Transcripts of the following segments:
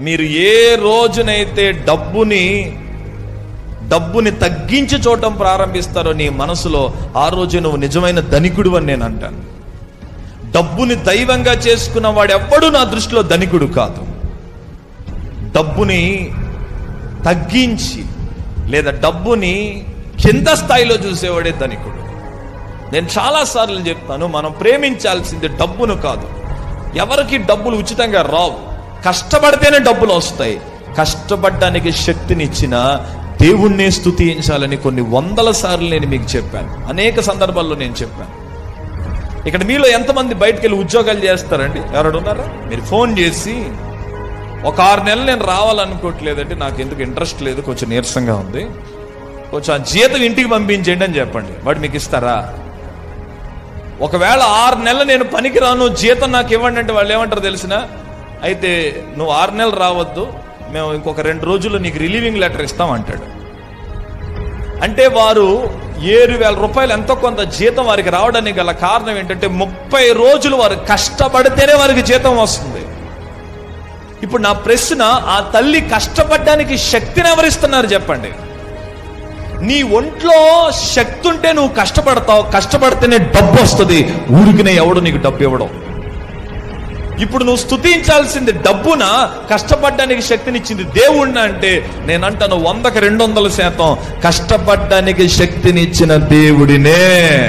మీరు ఏ రోజునైతే డబ్బుని డబ్బుని తగ్గించి చూడటం ప్రారంభిస్తారో నీ మనసులో ఆ రోజు నువ్వు నిజమైన ధనికుడు అని నేను అంటాను డబ్బుని దైవంగా చేసుకున్న వాడు ఎవ్వడు నా దృష్టిలో ధనికుడు కాదు డబ్బుని తగ్గించి లేదా డబ్బుని కింద స్థాయిలో చూసేవాడే ధనికుడు నేను చాలా సార్లు చెప్తాను మనం ప్రేమించాల్సింది డబ్బును కాదు ఎవరికి డబ్బులు ఉచితంగా రావు కష్టపడితేనే డబ్బులు వస్తాయి కష్టపడడానికి శక్తినిచ్చిన దేవుణ్ణే స్తుతించాలని కొన్ని వందల సార్లు నేను మీకు చెప్పాను అనేక సందర్భాల్లో నేను చెప్పాను ఇక్కడ మీలో ఎంతమంది బయటకు వెళ్ళి ఉద్యోగాలు చేస్తారండి ఎవరు ఉన్నారా మీరు ఫోన్ చేసి ఒక ఆరు నెలలు నేను రావాలనుకోవట్లేదంటే నాకు ఎందుకు ఇంట్రెస్ట్ లేదు కొంచెం నీరసంగా ఉంది కొంచెం ఆ జీతం ఇంటికి పంపించండి అని చెప్పండి వాడు మీకు ఇస్తారా ఒకవేళ ఆరు నెలలు నేను పనికి రాను జీతం నాకు ఇవ్వండి అంటే వాళ్ళు ఏమంటారు తెలిసిన అయితే నువ్వు ఆరు నెలలు రావద్దు మేము ఇంకొక రెండు రోజుల్లో నీకు రిలీవింగ్ లెటర్ ఇస్తాం అంటాడు అంటే వారు ఏడు వేల రూపాయలు ఎంతో కొంత జీతం వారికి రావడానికి గల కారణం ఏంటంటే ముప్పై రోజులు వారు కష్టపడితేనే వారికి జీతం వస్తుంది ఇప్పుడు నా ప్రశ్న ఆ తల్లి కష్టపడడానికి శక్తిని ఎవరిస్తున్నారు చెప్పండి నీ ఒంట్లో శక్తి ఉంటే నువ్వు కష్టపడతావు కష్టపడితేనే డబ్బు వస్తుంది ఊరికినే ఎవడు నీకు డబ్బు ఇవ్వడం ఇప్పుడు నువ్వు స్తుతించాల్సింది డబ్బున కష్టపడడానికి శక్తినిచ్చింది దేవుణ్ణి అంటే నేను అంటాను వందకి రెండు వందల శాతం కష్టపడడానికి శక్తినిచ్చిన దేవుడినే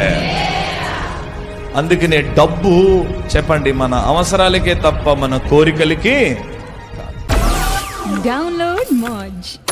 అందుకనే డబ్బు చెప్పండి మన అవసరాలకే తప్ప మన కోరికలకి Download Moj.